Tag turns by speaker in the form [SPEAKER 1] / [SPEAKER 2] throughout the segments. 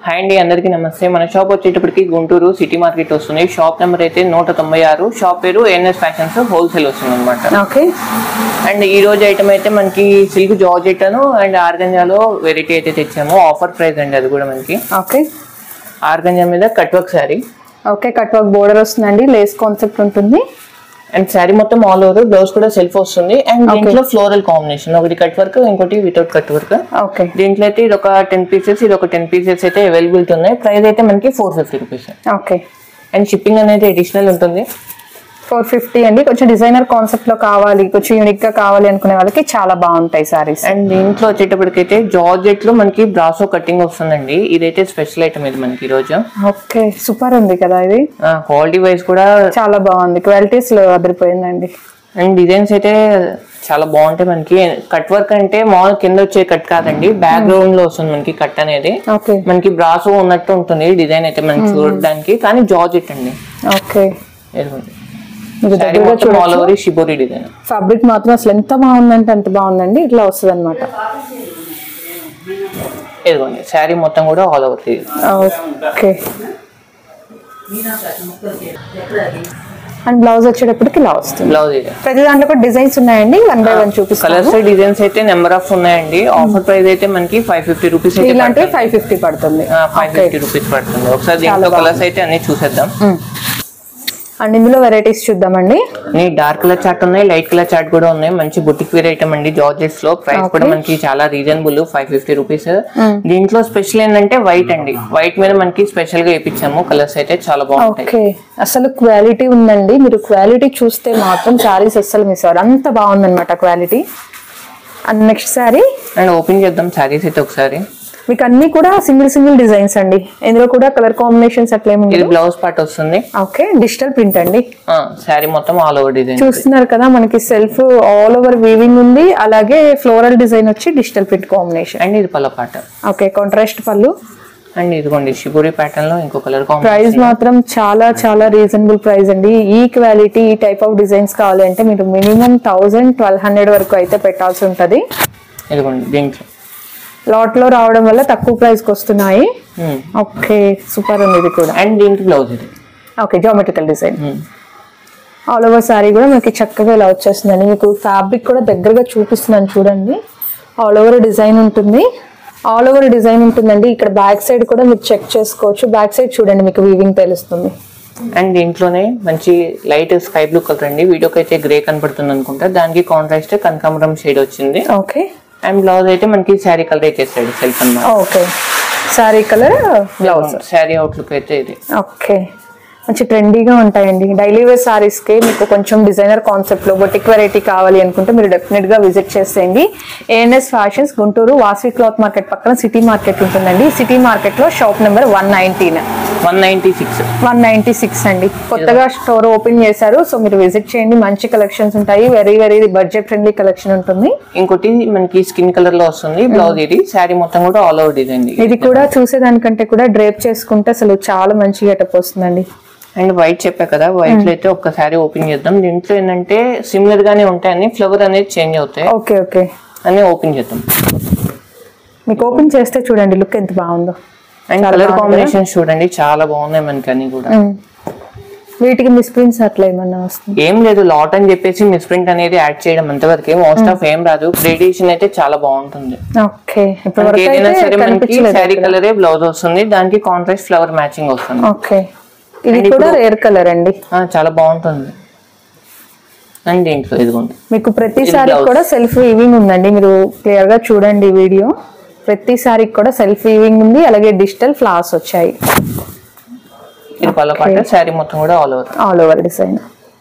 [SPEAKER 1] Hi అండి అందరికీ నమస్తే మన షాప్ వచ్చేటప్పటికి గుంటూరు సిటీ మార్కెట్ వస్తుంది షాప్ నెంబర్ అయితే నూట తొంభై ఆరు షాప్ పేరు ఎన్ఎస్ ఫ్యాషన్స్ హోల్సేల్ వస్తుంది అనమాట
[SPEAKER 2] ఓకే
[SPEAKER 1] అండ్ ఈ రోజు ఐటమ్ అయితే మనకి సిల్క్ జార్జెట్ అను అండ్ ఆర్గంజాలో వెరైటీ అయితే తెచ్చాము ఆఫర్ ప్రైస్ అండి అది కూడా మనకి
[SPEAKER 2] ఓకే
[SPEAKER 1] ఆర్గంజా మీద cut work sari
[SPEAKER 2] okay cut work border వస్తుందండి లేస్ కాన్సెప్ట్ ఉంటుంది
[SPEAKER 1] అండ్ శారీ మొత్తం ఆల్ ఓవర్ బ్లౌజ్ కూడా సెల్ఫ్ వస్తుంది అండ్ దీంట్లో ఫ్లోరల్ కాంబినేషన్ ఒకటి కట్ వర్క్ ఇంకోటి వితౌట్ కట్ వర్క్
[SPEAKER 2] ఓకే
[SPEAKER 1] దీంట్లో అయితే ఇది ఒక టెన్ పీసెస్ ఇది ఒక టెన్ పీసెస్ అయితే అవైలబిలిటీ ఉన్నాయి ప్రైస్ అయితే మనకి four fifty rupees
[SPEAKER 2] okay
[SPEAKER 1] and shipping అనేది అడిషనల్ ఉంటుంది
[SPEAKER 2] ఫోర్ ఫిఫ్టీ అండి కొంచెం డిజైనర్ కాన్సెప్ట్ లో కావాలి కొంచెం యూనిక్ గా కావాలి అనుకునే వాళ్ళకి చాలా బాగుంటాయి సారీస్
[SPEAKER 1] అండ్ దీంట్లో వచ్చేటప్పటికైతే జార్జెట్ లో మనకి బ్రాసో కటింగ్ వస్తుందండి ఇదైతే స్పెషల్ ఐటమ్ ఇది మనకి ఈ రోజు
[SPEAKER 2] ఓకే సూపర్ ఉంది కదా ఇది
[SPEAKER 1] క్వాలిటీ వైజ్ కూడా
[SPEAKER 2] చాలా బాగుంది క్వాలిటీస్ లో అదిరిపోయిందండి
[SPEAKER 1] అండ్ డిజైన్స్ అయితే చాలా బాగుంటాయి మనకి కట్ వర్క్ అంటే మామూలు కింద వచ్చే కట్ కాదండి బ్యాక్గ్రౌండ్ లో వస్తుంది మనకి కట్ అనేది
[SPEAKER 2] ఓకే
[SPEAKER 1] మనకి బ్రాసో ఉన్నట్టు ఉంటుంది డిజైన్ అయితే మనకి చూడడానికి కానీ జార్జెట్ అండి
[SPEAKER 2] ఓకే
[SPEAKER 1] ఇదిగోండి.
[SPEAKER 2] మీరు
[SPEAKER 1] శారీ
[SPEAKER 2] దగ్గరగా
[SPEAKER 1] మొత్తం ఆల్
[SPEAKER 2] చూడొచ్చు
[SPEAKER 1] ఓవర్ షిబోరి డిజైన్
[SPEAKER 2] ఫ్యాబ్రిక్ మాత్రం అసలు ఎంత బాగుందంటే అంత బాగుందండి ఇట్లా వస్తుంది అనమాట
[SPEAKER 1] ఇదిగోండి శారీ మొత్తం కూడా all over
[SPEAKER 2] okay and blouse వచ్చేటప్పటికి ఇలా వస్తుంది
[SPEAKER 1] బ్లౌజ్ ఇది
[SPEAKER 2] ప్రతి దాంట్లో కూడా డిజైన్స్ ఉన్నాయండి వన్ బై వన్ చూపిస్తాను
[SPEAKER 1] కలర్స్ డిజైన్స్ అయితే నెంబర్ ఆఫ్ ఉన్నాయండి ఆఫర్ ప్రైస్ అయితే మనకి ఫైవ్ ఫిఫ్టీ రూపీస్ అయితే
[SPEAKER 2] ఇలాంటివి ఫైవ్ ఫిఫ్టీ పడుతుంది
[SPEAKER 1] ఫైవ్ ఫిఫ్టీ రూపీస్ పడుతుంది ఒకసారి దీంట్లో కలర్స్ అయితే అన్ని చూసేద్దాం
[SPEAKER 2] అండ్ ఇందులో వెరైటీస్ చూద్దామండి
[SPEAKER 1] నీ డార్క్ కలర్ చార్ట్ ఉన్నాయి లైట్ కలర్ చార్ట్ కూడా ఉన్నాయి మంచి బుటిక్ వేర్ ఐటమ్ అండి జార్జెట్స్ లో ప్రైస్ కూడా మనకి చాలా రీజనబుల్ ఫైవ్ ఫిఫ్టీ రూపీస్ దీంట్లో స్పెషల్ ఏంటంటే వైట్ అండి వైట్ మీద మనకి స్పెషల్ గా ఇప్పించాము కలర్స్ అయితే చాలా బాగుంటాయి
[SPEAKER 2] ఓకే అసలు క్వాలిటీ ఉందండి మీరు క్వాలిటీ చూస్తే మాత్రం శారీస్ అస్సలు మిస్ అవ్వరు అంత బాగుందన్నమాట quality and next sari
[SPEAKER 1] and open చేద్దాం శారీస్ అయితే ఒకసారి
[SPEAKER 2] మీకు అన్ని కూడా సింగిల్ సింగిల్ డిజైన్స్ అండి ఇందులో కూడా కలర్ కాంబినేషన్స్ అట్లేమి
[SPEAKER 1] ఇది బ్లౌజ్ పార్ట్ వస్తుంది
[SPEAKER 2] ఓకే డిజిటల్ ప్రింట్ అండి
[SPEAKER 1] శారీ మొత్తం ఆల్ ఓవర్ డిజైన్
[SPEAKER 2] చూస్తున్నారు కదా మనకి సెల్ఫ్ ఆల్ ఓవర్ వీవింగ్ ఉంది అలాగే ఫ్లోరల్ డిజైన్ వచ్చి డిజిటల్ ప్రింట్ కాంబినేషన్
[SPEAKER 1] అండ్ ఇది పల్ల పాట
[SPEAKER 2] ఓకే కాంట్రాస్ట్ పళ్ళు
[SPEAKER 1] అండ్ ఇదిగోండి షిబురి ప్యాటర్న్ లో ఇంకో కలర్
[SPEAKER 2] ప్రైస్
[SPEAKER 1] కాంబినేషన్
[SPEAKER 2] మాత్రం చాలా చాలా రీజనబుల్ ప్రైస్ అండి ఈ క్వాలిటీ ఈ టైప్ ఆఫ్ డిజైన్స్ కావాలి అంటే మీరు మినిమం థౌజండ్ ట్వెల్వ్ హండ్రెడ్ వరకు అయితే పెట్టాల్సి ఉంటుంది
[SPEAKER 1] ఇదిగోండి దీంట్లో
[SPEAKER 2] లాట్ లో రావడం వల్ల తక్కువ ప్రైస్ కి వస్తున్నాయి
[SPEAKER 1] Hmm.
[SPEAKER 2] ఓకే సూపర్ ఉంది ఇది కూడా
[SPEAKER 1] అండ్ దీంట్లో బ్లౌజ్ ఇది
[SPEAKER 2] okay geometrical design
[SPEAKER 1] Hmm.
[SPEAKER 2] All over sari కూడా మనకి చక్కగా ఇలా వచ్చేస్తుందండి మీకు ఫ్యాబ్రిక్ కూడా దగ్గరగా చూపిస్తున్నాను చూడండి ఆల్ ఓవర్ డిజైన్ ఉంటుంది ఆల్ ఓవర్ డిజైన్ ఉంటుందండి ఇక్కడ బ్యాక్ సైడ్ కూడా మీరు చెక్ చేసుకోవచ్చు బ్యాక్ సైడ్ చూడండి మీకు వీవింగ్ తెలుస్తుంది
[SPEAKER 1] అండ్ దీంట్లోనే మంచి లైట్ స్కై బ్లూ కలర్ అండి వీడియోకి అయితే గ్రే కనపడుతుంది అనుకుంటా దానికి కాంట్రాస్ట్ కనకాంబరం షేడ్ వచ్చింది
[SPEAKER 2] ఓకే
[SPEAKER 1] అండ్ బ్లౌజ్ అయితే మనకి శారీ కలర్ ఇచ్చేసాడు సెల్ఫ్ అన్నమాట
[SPEAKER 2] okay sari colour blouse
[SPEAKER 1] sari outlook అయితే ఇది
[SPEAKER 2] ఓకే మంచి ట్రెండీగా ఉంటాయండి డైలీ వేర్ సారీస్ కి మీకు కొంచెం డిజైనర్ కాన్సెప్ట్ లో బొటిక్ వెరైటీ కావాలి అనుకుంటే మీరు డెఫినెట్ గా విజిట్ చేసేయండి ANS fashions Guntur Vasavi cloth market పక్కన సిటీ మార్కెట్ ఉంటుందండి సిటీ మార్కెట్ లో shop number one nineteen
[SPEAKER 1] one ninety six
[SPEAKER 2] one ninety six అండి కొత్తగా స్టోర్ ఓపెన్ చేశారు సో మీరు విజిట్ చేయండి మంచి కలెక్షన్స్ ఉంటాయి very very budget friendly collection ఉంటుంది
[SPEAKER 1] ఇంకోటి మనకి స్కిన్ కలర్ లో వస్తుంది బ్లౌజ్ ఇది శారీ మొత్తం కూడా ఆల్ ఓవర్ డిజైన్
[SPEAKER 2] ఇది కూడా చూసేదానికంటే కూడా డ్రేప్ చేసుకుంటే అసలు చాలా మంచి గెటప్ వస్తుందండి
[SPEAKER 1] అండ్ వైట్ చెప్పా కదా వైట్ లో అయితే ఒక్కసారి ఓపెన్ చేద్దాం దీంట్లో ఏంటంటే సిమిలర్ గానే ఉంటాయని ఫ్లవర్ అనేది చేంజ్ అవుతాయి
[SPEAKER 2] ఓకే ఓకే
[SPEAKER 1] అని ఓపెన్ చేద్దాం
[SPEAKER 2] మీకు ఓపెన్ చేస్తే చూడండి లుక్ ఎంత బాగుందో
[SPEAKER 1] అండ్ కలర్ కాంబినేషన్ చూడండి చాలా బాగున్నాయి మనకి అన్ని కూడా
[SPEAKER 2] మ్మ్. వీటికి మిస్ప్రింట్స్ అట్లా ఏమన్నా వస్తుంది
[SPEAKER 1] ఏం లేదు లాట్ అని చెప్పేసి మిస్ప్రింట్ అనేది యాడ్ చేయడం అంతవరకే మోస్ట్ ఆఫ్ ఏం రాదు గ్రేడియేషన్ అయితే చాలా బాగుంటుంది
[SPEAKER 2] ఓకే ఇప్పుడు
[SPEAKER 1] మనకి
[SPEAKER 2] వరకు
[SPEAKER 1] ఏదైనా
[SPEAKER 2] అయితే
[SPEAKER 1] సరే మనకి
[SPEAKER 2] కనిపించలేదు
[SPEAKER 1] శారీ
[SPEAKER 2] ఇక్కడ.
[SPEAKER 1] కలరే బ్లౌజ్ వస్తుంది దానికి కాంట్రాస్ట్ ఫ్లవర్ మ్యాచింగ్ వస్తుంది
[SPEAKER 2] ఓకే ఇది కూడా రేర్ కలర్ అండి
[SPEAKER 1] ఆ, చాలా బాగుంటుంది అండ్ దీంట్లో ఇదిగోండి
[SPEAKER 2] మీకు ప్రతి
[SPEAKER 1] ఇది
[SPEAKER 2] సారీ
[SPEAKER 1] blouse.
[SPEAKER 2] కూడా సెల్ఫ్ వీవింగ్ ఉందండి మీరు క్లియర్ గా చూడండి వీడియో ప్రతి సారీకి కూడా సెల్ఫ్ వీవింగ్ ఉంది అలాగే డిజిటల్ ఫ్లవర్స్ వచ్చాయి
[SPEAKER 1] ఇది పళ్ళ పాట శారీ మొత్తం కూడా all over
[SPEAKER 2] all over design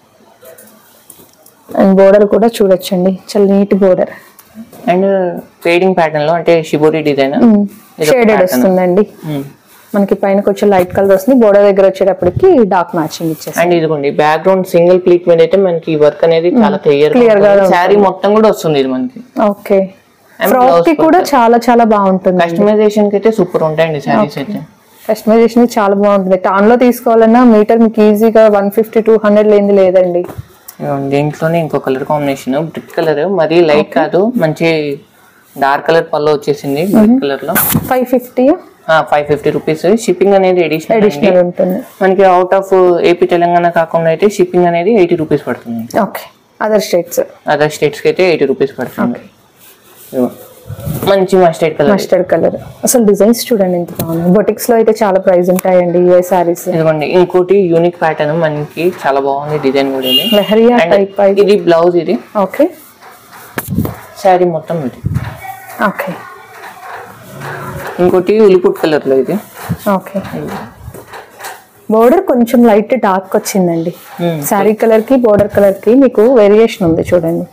[SPEAKER 2] and border కూడా చూడొచ్చండి చాలా neat border
[SPEAKER 1] and fading pattern లో అంటే షిబోరి డిజైన్
[SPEAKER 2] షేడెడ్ వస్తుందండి మనకి పైన కొంచెం లైట్ కలర్ వస్తుంది బోర్డర్ దగ్గర వచ్చేటప్పటికి డార్క్ మ్యాచింగ్ ఇచ్చేసి
[SPEAKER 1] అండ్ ఇదిగోండి బ్యాక్గ్రౌండ్ సింగిల్ ప్లీట్ మీద అయితే మనకి వర్క్ అనేది చాలా క్లియర్
[SPEAKER 2] Clear గా ఉంటుంది.
[SPEAKER 1] శారీ మొత్తం కూడా వస్తుంది ఇది మనకి
[SPEAKER 2] ఓకే
[SPEAKER 1] And
[SPEAKER 2] ఫ్రాక్
[SPEAKER 1] blouse
[SPEAKER 2] కి కూడా
[SPEAKER 1] పట్టు.
[SPEAKER 2] చాలా చాలా బాగుంటుంది
[SPEAKER 1] కస్టమైజేషన్ కి అయితే సూపర్ ఉంటాయండి శారీస్ అయితే
[SPEAKER 2] కస్టమైజేషన్ చాలా బాగుంటుంది టాన్ లో తీసుకోవాలన్నా మీటర్ మీకు ఈజీగా వన్ ఫిఫ్టీ టూ హండ్రెడ్ లేనిది లేదండి
[SPEAKER 1] ఇదిగోండి, దీంట్లోనే ఇంకో కలర్ కాంబినేషన్ బ్రిక్ కలర్ మరీ లైట్ కాదు మంచి డార్క్ కలర్ పళ్ళు వచ్చేసింది బ్రిక్ కలర్ లో
[SPEAKER 2] five fifty
[SPEAKER 1] five fifty rupees shipping అనేది ఎడిషనల్
[SPEAKER 2] అడిషనల్ ఉంటుంది
[SPEAKER 1] మనకి అవుట్ ఆఫ్ ఏపీ తెలంగాణ కాకుండా అయితే షిప్పింగ్ అనేది ఎయిటీ రూపీస్ పడుతుంది
[SPEAKER 2] okay other states
[SPEAKER 1] other states కి అయితే ఎయిటీ రూపీస్ పడుతుంది ఇదిగో. మంచి మస్టర్డ్ కలర్
[SPEAKER 2] మస్టర్డ్ కలర్ అసలు డిజైన్స్ చూడండి ఎంత బాగున్నాయి బొటిక్స్ లో అయితే చాలా ప్రైస్ ఉంటాయండి ఏ సారీస్
[SPEAKER 1] ఇదిగోండి ఇంకోటి యూనిక్ ప్యాటర్న్ మనకి చాలా బాగుంది డిజైన్ కూడా ఇది
[SPEAKER 2] లెహరియా
[SPEAKER 1] And
[SPEAKER 2] టైప్
[SPEAKER 1] ఇది బ్లౌజ్ ఇది
[SPEAKER 2] ఓకే
[SPEAKER 1] శారీ మొత్తం ఇది
[SPEAKER 2] ఓకే
[SPEAKER 1] ఇంకోటి ఉలిపుట్ కలర్ లో ఇది
[SPEAKER 2] ఓకే బోర్డర్ కొంచెం లైట్ డార్క్ వచ్చిందండి
[SPEAKER 1] Hmm.
[SPEAKER 2] శారీ కలర్ కి బోర్డర్ కలర్ కి మీకు వేరియేషన్ ఉంది చూడండి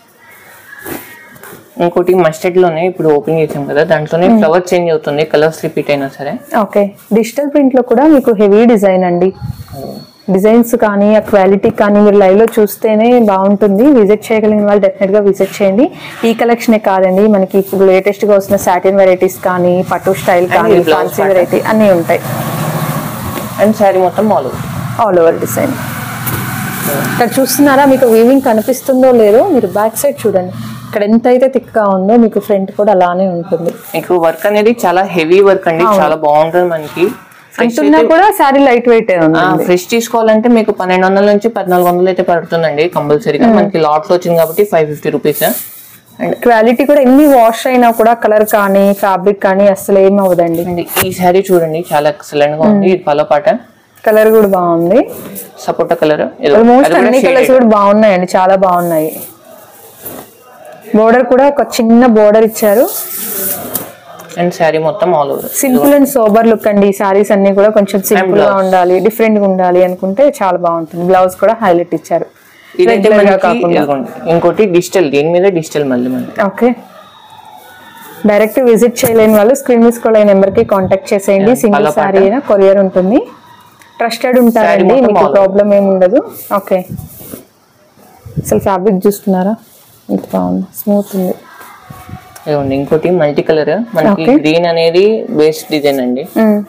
[SPEAKER 1] ఇంకోటి మస్టర్డ్ లోనే ఇప్పుడు ఓపెన్ చేసాం కదా దాంట్లోనే ఫ్లవర్ చేంజ్ అవుతుంది కలర్స్ రిపీట్ అయినా సరే
[SPEAKER 2] ఓకే డిజిటల్ ప్రింట్ లో కూడా మీకు హెవీ డిజైన్ అండి డిజైన్స్ కానీ ఆ క్వాలిటీ కానీ మీరు లైవ్ లో చూస్తేనే బాగుంటుంది విజిట్ చేయగలిగిన వాళ్ళు డెఫినెట్ గా విజిట్ చేయండి ఈ కలెక్షనే కాదండి మనకి ఇప్పుడు లేటెస్ట్ గా వస్తున్న సాటిన్ వెరైటీస్ కానీ పట్టు స్టైల్ కానీ
[SPEAKER 1] ఈ blouse
[SPEAKER 2] ఫ్యాన్సీ
[SPEAKER 1] pattern.
[SPEAKER 2] వెరైటీ అన్నీ ఉంటాయి
[SPEAKER 1] అండ్ శారీ మొత్తం all over
[SPEAKER 2] all over design ఇక్కడ చూస్తున్నారా మీకు వీవింగ్ కనిపిస్తుందో లేదో మీరు బ్యాక్ సైడ్ చూడండి ఇక్కడ ఎంత అయితే థిక్ గా ఉందో మీకు ఫ్రంట్ కూడా అలానే ఉంటుంది
[SPEAKER 1] మీకు వర్క్ అనేది చాలా హెవీ వర్క్ అండి చాలా బాగుంటుంది మనకి
[SPEAKER 2] అంటున్నా కూడా శారీ లైట్ వెయిట్ ఉంది
[SPEAKER 1] ఫ్రెష్ తీసుకోవాలంటే మీకు పన్నెండు వందల నుంచి పద్నాలుగు వందలు అయితే పడుతుందండి కంపల్సరీగా మనకి లాట్ లో వచ్చింది కాబట్టి ఫైవ్ ఫిఫ్టీ రూపీస్
[SPEAKER 2] క్వాలిటీ కూడా ఎన్ని వాష్ అయినా కూడా కలర్ కానీ ఫ్యాబ్రిక్ కానీ అసలు ఏమి అవ్వదండి
[SPEAKER 1] అండ్ ఈ శారీ చూడండి చాలా ఎక్సలెంట్ గా ఉంది ఇది పలో పాట
[SPEAKER 2] కలర్ కూడా బాగుంది
[SPEAKER 1] సపోటా కలర్
[SPEAKER 2] ఆల్మోస్ట్ అన్ని కలర్స్ కూడా బాగున్నాయండి చాలా బాగున్నాయి బోర్డర్ కూడా ఒక చిన్న బోర్డర్ ఇచ్చారు
[SPEAKER 1] అండ్ శారీ మొత్తం all over
[SPEAKER 2] simple and sober look అండి ఈ సారీస్ అన్ని కూడా కొంచెం సింపుల్ గా ఉండాలి డిఫరెంట్ గా ఉండాలి అనుకుంటే చాలా బాగుంటుంది బ్లౌజ్ కూడా హైలైట్ ఇచ్చారు
[SPEAKER 1] ఇదైతే
[SPEAKER 2] Regular గా
[SPEAKER 1] మనకి
[SPEAKER 2] కాకుండా
[SPEAKER 1] ఇదిగోండి. ఇంకోటి డిజిటల్ దీని మీద డిజిటల్ మళ్ళీ మనకి
[SPEAKER 2] ఓకే డైరెక్ట్ విజిట్ చేయలేని వాళ్ళు స్క్రీన్ తీసుకోలే నెంబర్ కి కాంటాక్ట్ చేసేయండి
[SPEAKER 1] Yeah,
[SPEAKER 2] సింగిల్
[SPEAKER 1] పల్లపాట.
[SPEAKER 2] సారీ అయినా కొరియర్ ఉంటుంది ట్రస్టెడ్ ఉంటారండి
[SPEAKER 1] మొత్తం
[SPEAKER 2] మీకు
[SPEAKER 1] all
[SPEAKER 2] ప్రాబ్లం ఏమి ఉండదు ఓకే అసలు ఫ్యాబ్రిక్ చూస్తున్నారా ఇంత బాగుంది స్మూత్ ఉంది
[SPEAKER 1] ఇదిగోండి ఇంకోటి మల్టీ కలర్ మనకి
[SPEAKER 2] Okay.
[SPEAKER 1] గ్రీన్ అనేది బేస్ డిజైన్ అండి
[SPEAKER 2] మ్మ్.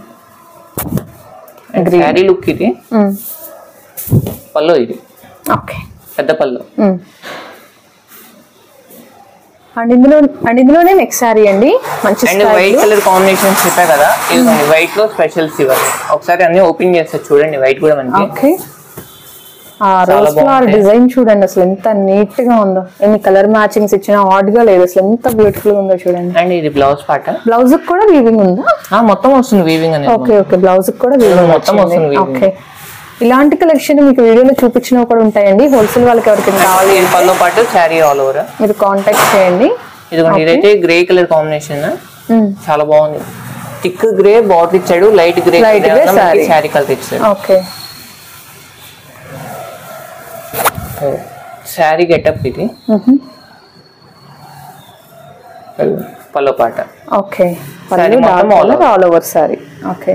[SPEAKER 1] శారీ లుక్ ఇది
[SPEAKER 2] మ్మ్.
[SPEAKER 1] పల్లో ఇది
[SPEAKER 2] ఓకే
[SPEAKER 1] పెద్ద పల్లో
[SPEAKER 2] మ్మ్. అండ్ ఇందులో అండ్ ఇందులోనే నెక్స్ట్ సారీ అండి మంచి
[SPEAKER 1] అండ్ వైట్ కలర్ కాంబినేషన్ చెప్పా కదా ఇదిగోండి వైట్ లో స్పెషల్స్ ఇవ్వండి ఒకసారి అన్ని ఓపెన్ చేస్తే చూడండి వైట్ కూడా మనకి
[SPEAKER 2] ఓకే ఆ రోజ్ ఫ్లవర్
[SPEAKER 1] బాగుంది.
[SPEAKER 2] డిజైన్ చూడండి అసలు ఎంత నీట్ గా ఉందో ఎన్ని కలర్ మ్యాచింగ్స్ ఇచ్చినా హాట్ గా లేదు అసలు ఎంత బ్యూటిఫుల్ ఉందో చూడండి
[SPEAKER 1] అండ్ ఇది బ్లౌజ్ పాట
[SPEAKER 2] బ్లౌజ్ కూడా వీవింగ్ ఉందా
[SPEAKER 1] ఆ, మొత్తం వస్తుంది వీవింగ్ అనేది
[SPEAKER 2] ఓకే ఓకే బ్లౌజ్ కూడా వీవింగ్
[SPEAKER 1] మొత్తం వస్తుంది weaving.
[SPEAKER 2] ఓకే ఇలాంటి కలెక్షన్ మీకు వీడియోలో చూపించినవి కూడా ఉంటాయండి హోల్సేల్ వాళ్ళకి ఎవరికైనా కావాలి
[SPEAKER 1] దీని పల్లో పాటు శారీ ఆల్ ఓవర్
[SPEAKER 2] మీరు కాంటాక్ట్ చేయండి
[SPEAKER 1] ఇదిగోండి ఇదైతే గ్రే కలర్ కాంబినేషన్
[SPEAKER 2] మ్మ్.
[SPEAKER 1] చాలా బాగుంది థిక్ గ్రే బాటిల్ ఇచ్చాడు light grey
[SPEAKER 2] Light grey saree.
[SPEAKER 1] Sari colour ఇచ్చాడు
[SPEAKER 2] ఓకే
[SPEAKER 1] శారీ గెటప్ ఇది
[SPEAKER 2] మ్హూ.
[SPEAKER 1] పల్లో పాట
[SPEAKER 2] ఓకే
[SPEAKER 1] Saree మొత్తం all over.
[SPEAKER 2] All over sari okay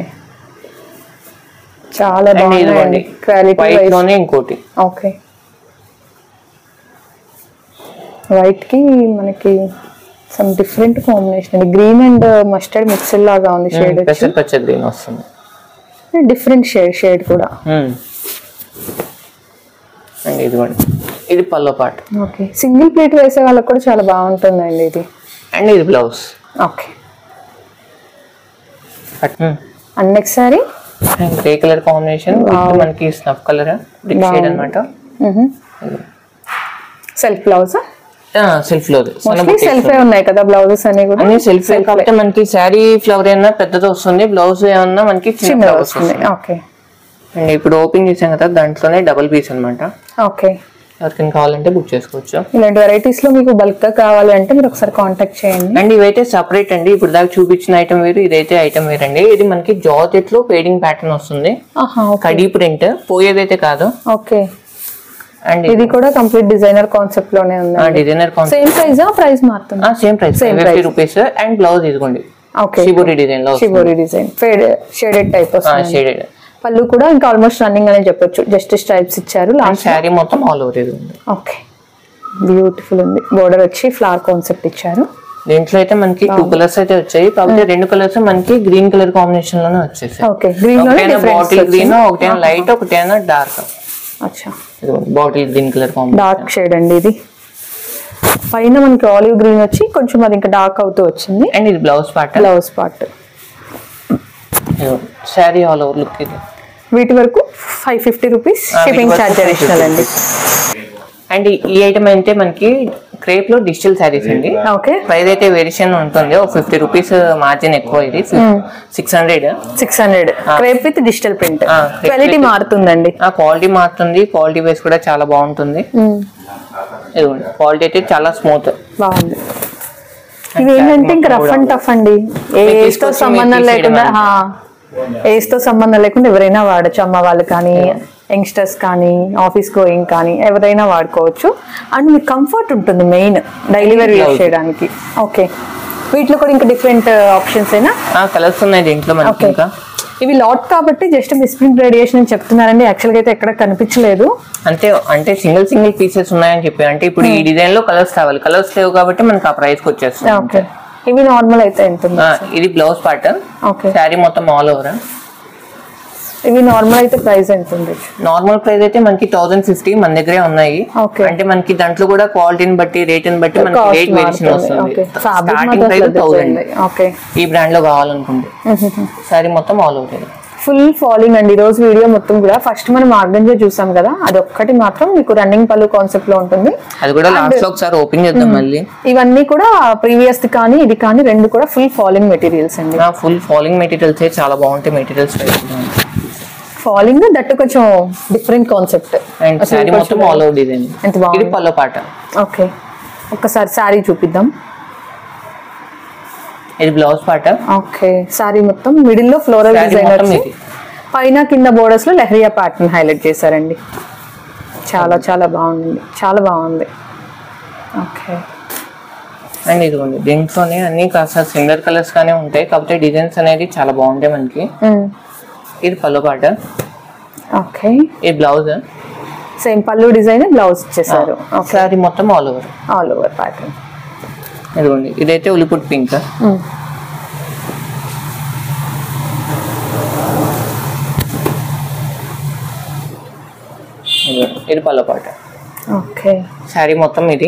[SPEAKER 2] చాలా
[SPEAKER 1] అండ్
[SPEAKER 2] బాగుందండి
[SPEAKER 1] ఇదిగోండి
[SPEAKER 2] క్వాలిటీ
[SPEAKER 1] వైట్
[SPEAKER 2] వైజ్
[SPEAKER 1] లోనే ఇంకోటి
[SPEAKER 2] ఓకే వైట్ కి మనకి సమ్ డిఫరెంట్ కాంబినేషన్ అండి గ్రీన్ అండ్ మస్టర్డ్ మిక్సర్ లాగా ఉంది షేడ్ వచ్చి
[SPEAKER 1] పెసర్ పచ్చ గ్రీన్ వస్తుంది
[SPEAKER 2] డిఫరెంట్ షేడ్ షేడ్ కూడా
[SPEAKER 1] అండ్ ఇదిగోండి ఇది పల్లో పాట
[SPEAKER 2] ఓకే సింగిల్ ప్లేట్ వేసే వాళ్ళకి కూడా చాలా బాగుంటుందండి ఇది
[SPEAKER 1] అండ్ ఇది blouse
[SPEAKER 2] okay and next sari
[SPEAKER 1] grey colour combination మనకి స్నఫ్ కలర్ బ్రిక్ షేడ్ అనమాట
[SPEAKER 2] సెల్ఫ్ బ్లౌజ్
[SPEAKER 1] సెల్ఫ్ లో
[SPEAKER 2] మోస్ట్లీ సెల్ఫే ఉన్నాయి కదా బ్లౌజెస్ అన్ని కూడా
[SPEAKER 1] అన్ని సెల్ఫ్ కాకపోతే మనకి శారీ ఫ్లవర్ ఏమన్నా పెద్దది వస్తుంది బ్లౌజ్ ఏమన్నా మనకి చిన్న
[SPEAKER 2] చిన్న
[SPEAKER 1] ఫ్లవర్స్
[SPEAKER 2] వస్తుంది ఓకే
[SPEAKER 1] అండ్ ఇప్పుడు ఓపెన్ చేసాం కదా దాంట్లోనే డబుల్ పీస్ అన్నమాట
[SPEAKER 2] ఓకే
[SPEAKER 1] ఎవరికైనా కావాలంటే బుక్ చేసుకోవచ్చు
[SPEAKER 2] ఇలాంటి వెరైటీస్ లో మీకు బల్క్ గా కావాలి అంటే మీరు ఒకసారి కాంటాక్ట్ చేయండి
[SPEAKER 1] అండ్ ఇవైతే సపరేట్ అండి ఇప్పుడు దాకా చూపించిన ఐటమ్ వేరు ఇదైతే ఐటమ్ వేరు అండి ఇది మనకి జార్జెట్ లో పేడింగ్ ప్యాటర్న్ వస్తుంది
[SPEAKER 2] ఆహా ఓకే
[SPEAKER 1] కడీ ప్రింట్ పోయేదైతే కాదు
[SPEAKER 2] ఓకే
[SPEAKER 1] అండ్
[SPEAKER 2] ఇది కూడా కంప్లీట్ డిజైనర్ కాన్సెప్ట్ లోనే ఉంది
[SPEAKER 1] designer concept
[SPEAKER 2] same price price మారుతుంది
[SPEAKER 1] same price
[SPEAKER 2] Same
[SPEAKER 1] fifty
[SPEAKER 2] price.
[SPEAKER 1] Rupees and blouse ఇదిగోండి
[SPEAKER 2] ఓకే
[SPEAKER 1] షిబోరి డిజైన్ లో
[SPEAKER 2] shibori design fade shaded type వస్తుంది
[SPEAKER 1] షేడెడ్
[SPEAKER 2] పళ్ళు కూడా ఇంకా ఆల్మోస్ట్ రన్నింగ్ అనే చెప్పొచ్చు జస్ట్ స్ట్రైప్స్ ఇచ్చారు
[SPEAKER 1] అండ్
[SPEAKER 2] లాస్ట్
[SPEAKER 1] శారీ మొత్తం ఆల్ ఓవర్ ఇది ఉంది
[SPEAKER 2] ఓకే బ్యూటిఫుల్ ఉంది బోర్డర్ వచ్చి ఫ్లవర్ కాన్సెప్ట్ ఇచ్చారు
[SPEAKER 1] దీంట్లో అయితే మనకి టూ కలర్స్ అయితే వచ్చాయి కాకపోతే రెండు కలర్స్ మనకి గ్రీన్ కలర్ కాంబినేషన్ లోనే వచ్చేసాయి
[SPEAKER 2] ఓకే గ్రీన్ లోనే
[SPEAKER 1] ఒకటైనా బాటిల్ గ్రీన్
[SPEAKER 2] డిఫరెన్స్
[SPEAKER 1] ఒకటైనా లైట్ ఒకటైనా డార్క్
[SPEAKER 2] అచ్చా
[SPEAKER 1] bottle green colour combination
[SPEAKER 2] dark shade అండి ఇది పైన మనకి ఆలివ్ గ్రీన్ వచ్చి కొంచెం అది ఇంకా డార్క్ అవుతూ వచ్చింది
[SPEAKER 1] అండ్ ఇది blouse part
[SPEAKER 2] blouse part
[SPEAKER 1] sari all over look ఇది
[SPEAKER 2] వీటి వరకు five fifty rupees shipping charge additional అండి
[SPEAKER 1] అండ్ ఈ ఐటమ్ అయితే మనకి క్రేప్ లో డిజిటల్ శారీస్ అండి
[SPEAKER 2] ఓకే
[SPEAKER 1] ప్రైస్ అయితే వేరియేషన్ ఉంటుంది ఒక ఫిఫ్టీ రూపీస్ మార్జిన్ ఎక్కువ ఇది six hundred
[SPEAKER 2] six hundred crepe with digital print
[SPEAKER 1] ఆ, crepe
[SPEAKER 2] క్వాలిటీ
[SPEAKER 1] with-
[SPEAKER 2] మారుతుందండి
[SPEAKER 1] ఆ క్వాలిటీ మారుతుంది క్వాలిటీ వైస్ కూడా చాలా బాగుంటుంది ఇదిగోండి క్వాలిటీ అయితే చాలా స్మూత్
[SPEAKER 2] బాగుంది ఇవి ఏంటంటే ఇంకా రఫ్ అండ్ టఫ్ అండి ఏ
[SPEAKER 1] మీరు
[SPEAKER 2] ఏజ్ తో
[SPEAKER 1] తీసుకొచ్చి
[SPEAKER 2] సంబంధం
[SPEAKER 1] మీరు
[SPEAKER 2] లేకుండా
[SPEAKER 1] తీసేయడం
[SPEAKER 2] ఏజ్ తో సంబంధం లేకుండా ఎవరైనా వాడచ్చు అమ్మ వాళ్ళు కానీ యంగ్స్టర్స్ కానీ ఆఫీస్ గోయింగ్ కానీ ఎవరైనా వాడుకోవచ్చు అండ్ మీకు కంఫర్ట్ ఉంటుంది main daily wear use
[SPEAKER 1] Blouse.
[SPEAKER 2] చేయడానికి ఓకే వీటిలో కూడా ఇంకా డిఫరెంట్ ఆప్షన్స్ అయినా
[SPEAKER 1] కలర్స్ ఉన్నాయి దీంట్లో మనకి
[SPEAKER 2] ఓకే
[SPEAKER 1] ఇంకా
[SPEAKER 2] ఇవి లాట్ కాబట్టి జస్ట్ మిస్ప్రింట్ రేడియేషన్ అని చెప్తున్నారండి యాక్చువల్గా అయితే ఎక్కడ కనిపించలేదు
[SPEAKER 1] అంటే అంటే సింగిల్ సింగిల్ పీసెస్ ఉన్నాయని చెప్పి అంటే ఇప్పుడు ఈ డిజైన్ లో కలర్స్ కావాలి కలర్స్ లేవు కాబట్టి మనకి ఆ ప్రైస్ కి వచ్చేస్తుంది
[SPEAKER 2] ఓకే ఇవి నార్మల్ అయితే ఎంత ఉంది
[SPEAKER 1] ఆ, ఇది బ్లౌజ్ పార్ట్
[SPEAKER 2] ఓకే
[SPEAKER 1] శారీ మొత్తం ఆల్ ఓవర్
[SPEAKER 2] ఇవి నార్మల్ అయితే ప్రైస్ ఎంత ఉంది
[SPEAKER 1] నార్మల్ ప్రైస్ అయితే మనకి థౌసండ్ ఫిఫ్టీ మన దగ్గరే ఉన్నాయి
[SPEAKER 2] Okay.
[SPEAKER 1] అంటే మనకి దాంట్లో కూడా క్వాలిటీని బట్టి రేట్ని బట్టి మనకి
[SPEAKER 2] Cost
[SPEAKER 1] రేట్ వేరియేషన్
[SPEAKER 2] మారుతుంది.
[SPEAKER 1] వస్తుంది
[SPEAKER 2] Okay. Fabric
[SPEAKER 1] స్టార్టింగ్
[SPEAKER 2] మాత్రం
[SPEAKER 1] ప్రైస్ థౌసండ్
[SPEAKER 2] తగ్గిపోయింది. ఓకే
[SPEAKER 1] ఈ బ్రాండ్ లో కావాలనుకుంటే శారీ మొత్తం ఆల్ ఓవర్
[SPEAKER 2] ఫుల్ ఫాలోయింగ్ అండి ఈ రోజు వీడియో మొత్తం కూడా ఫస్ట్ మనం ఆర్గంజా చూసాం కదా అది ఒక్కటి మాత్రం మీకు రన్నింగ్ పళ్ళు కాన్సెప్ట్ లో ఉంటుంది
[SPEAKER 1] అది కూడా లాస్ట్ లో ఒకసారి ఓపెన్ చేద్దాం మళ్ళీ
[SPEAKER 2] ఇవన్నీ కూడా ప్రీవియస్ ది కానీ ఇది కానీ రెండు కూడా ఫుల్ ఫాలోయింగ్ మెటీరియల్స్ అండి
[SPEAKER 1] నా ఫుల్ ఫాలింగ్ మెటీరియల్స్ చాలా బాగుంటాయి మెటీరియల్స్
[SPEAKER 2] ఫాలోయింగ్ దట్ కొంచెం డిఫరెంట్ కాన్సెప్ట్
[SPEAKER 1] అండ్ శారీ మొత్తం ఆల్ ఓవర్ డిజైన్
[SPEAKER 2] ఎంత బాగుంది.
[SPEAKER 1] ఇది పల్లో పాట
[SPEAKER 2] ఓకే ఒక్కసారి శారీ చూపిద్దాం
[SPEAKER 1] ఇది బ్లౌజ్ పాట
[SPEAKER 2] ఓకే శారీ మొత్తం మిడిల్ లో ఫ్లోరల్
[SPEAKER 1] Saree
[SPEAKER 2] డిజైన్
[SPEAKER 1] మొత్తం
[SPEAKER 2] వచ్చి
[SPEAKER 1] ఇది.
[SPEAKER 2] పైన కింద బోర్డర్స్ లో లెహరియా ప్యాటర్న్ హైలైట్ చేశారండి చాలా చాలా బాగుంది చాలా బాగుంది ఓకే
[SPEAKER 1] అండ్ ఇదిగోండి దీంట్లోనే అన్ని కాస్త సింగర్ కలర్స్ గానే ఉంటాయి కాకపోతే డిజైన్స్ అనేది చాలా బాగుంటాయి మనకి ఇది పల్లో పాట
[SPEAKER 2] ఓకే
[SPEAKER 1] ఇది బ్లౌజ్
[SPEAKER 2] సేమ్ పళ్ళు డిజైన్ బ్లౌజ్ ఇచ్చేసారు
[SPEAKER 1] శారీ మొత్తం all over
[SPEAKER 2] all over pattern
[SPEAKER 1] ఇదిగోండి ఇదైతే ఉలిపుట్ పింక్ ఇదిగోండి, ఇది పల్లో పాట
[SPEAKER 2] ఓకే
[SPEAKER 1] శారీ మొత్తం ఇది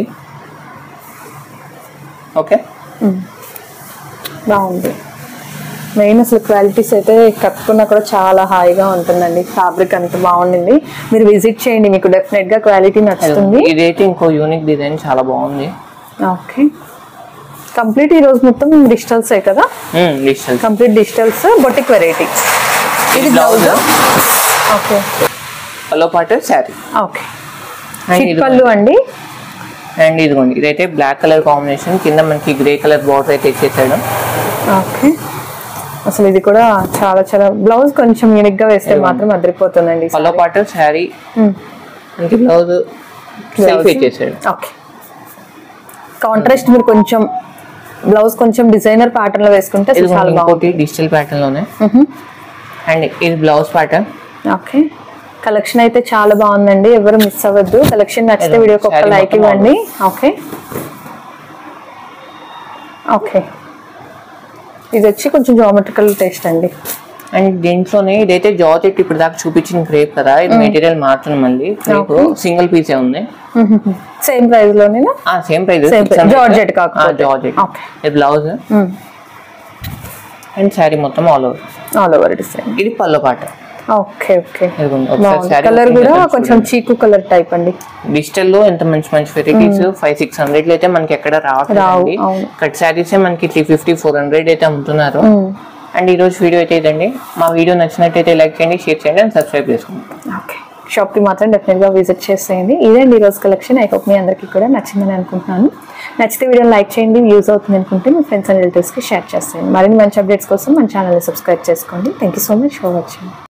[SPEAKER 1] ఓకే
[SPEAKER 2] బాగుంది మెయిన్ అసలు క్వాలిటీస్ అయితే కట్టుకున్నా కూడా చాలా హాయిగా ఉంటుందండి ఫ్యాబ్రిక్ అంత బాగుండింది మీరు విజిట్ చేయండి మీకు డెఫినెట్ గా క్వాలిటీ నచ్చుతుంది
[SPEAKER 1] ఇదైతే ఇంకో యూనిక్ డిజైన్ చాలా బాగుంది
[SPEAKER 2] ఓకే కంప్లీట్ ఈ రోజు మొత్తం డిజిటల్సే కదా
[SPEAKER 1] digital
[SPEAKER 2] complete digitals boutique variety ఇది బ్లౌజ్ ఓకే
[SPEAKER 1] పల్లో పాట శారీ
[SPEAKER 2] ఓకే
[SPEAKER 1] అండ్
[SPEAKER 2] చిట్
[SPEAKER 1] ఇది
[SPEAKER 2] పళ్ళు అండి
[SPEAKER 1] అండ్ ఇదిగోండి ఇదైతే బ్లాక్ కలర్ కాంబినేషన్ కింద మనకి గ్రే కలర్ బార్డర్ అయితే ఇచ్చేసాడు
[SPEAKER 2] ఓకే అసలు ఇది కూడా చాలా చాలా బ్లౌజ్ కొంచెం యూనిక్ గా వేస్తే మాత్రం అదిరిపోతుందండి
[SPEAKER 1] పల్లో పాట శారీ మనకి బ్లౌజ్ సెల్ఫ్ ఇచ్చేసాడు
[SPEAKER 2] ఓకే కాంట్రాస్ట్ మీరు కొంచెం బ్లౌజ్ కొంచెం డిజైనర్ ప్యాటర్న్ లో వేసుకుంటే అసలు
[SPEAKER 1] ఇది
[SPEAKER 2] చాలా బాగుంది
[SPEAKER 1] ఇంకోటి డిజిటల్ ప్యాటర్న్ లోనే అండ్ ఇది బ్లౌజ్ ప్యాటర్న్
[SPEAKER 2] ఓకే కలెక్షన్ అయితే చాలా బాగుందండి ఎవరు మిస్ అవ్వద్దు కలెక్షన్ నచ్చితే
[SPEAKER 1] ఏదో
[SPEAKER 2] వీడియోకి ఒక్క
[SPEAKER 1] శారీ
[SPEAKER 2] లైక్
[SPEAKER 1] మొత్తం
[SPEAKER 2] ఇవ్వండి ఓకే ఓకే ఇది వచ్చి కొంచెం జామెట్రికల్ టేస్ట్ అండి
[SPEAKER 1] అండ్ దీంట్లోనే ఇదైతే జార్జెట్ ఇప్పుడు దాకా చూపించిన క్రేప్ కదా ఇది మెటీరియల్ మారుతుంది మళ్ళీ క్రేప్ సింగిల్ పీసే ఉంది
[SPEAKER 2] సేమ్ ప్రైస్ లోనేనా
[SPEAKER 1] ఆ same price
[SPEAKER 2] Same price. Georgette కాకపోతే.
[SPEAKER 1] Georgette
[SPEAKER 2] Okay.
[SPEAKER 1] ఇది బ్లౌజ్ అండ్ శారీ మొత్తం all over
[SPEAKER 2] all over design
[SPEAKER 1] ఇది పల్లో పాట
[SPEAKER 2] ఓకే ఓకే
[SPEAKER 1] ఇదిగోండి, ఒకసారి
[SPEAKER 2] బాగుంది
[SPEAKER 1] శారీ
[SPEAKER 2] కలర్
[SPEAKER 1] మొత్తం
[SPEAKER 2] కూడా
[SPEAKER 1] చూడండి.
[SPEAKER 2] కొంచెం చీకు కలర్ టైప్ అండి
[SPEAKER 1] డిజిటల్ లో ఎంత మంచి మంచి వెరైటీస్ ఫైవ్ సిక్స్ హండ్రెడ్ అయితే మనకి ఎక్కడ రావట్లేదండి
[SPEAKER 2] రావు, అవును.
[SPEAKER 1] కట్ శారీస్ మనకి త్రీ ఫిఫ్టీ ఫోర్ హండ్రెడ్ అయితే అమ్ముతున్నారు అండ్ ఈ రోజు వీడియో అయితే ఇదండి మా వీడియో నచ్చినట్టయితే లైక్ చేయండి షేర్ చేయండి అండ్ సబ్స్క్రైబ్ చేసుకోండి
[SPEAKER 2] ఓకే షాప్కి మాత్రం డెఫినెట్గా విజిట్ చేసేయండి ఇదండి ఈరోజు కలెక్షన్ ఐ హోప్ మీ అందరికీ కూడా నచ్చిందని అనుకుంటున్నాను నచ్చితే వీడియో లైక్ చేయండి యూజ్ అవుతుంది అనుకుంటే మీ ఫ్రెండ్స్ అండ్ రిలేటివ్స్కి షేర్ చేసేయండి మరిన్ని మంచి అప్డేట్స్ కోసం మన ఛానల్ని సబ్స్క్రైబ్ చేసుకోండి thank you so much for watching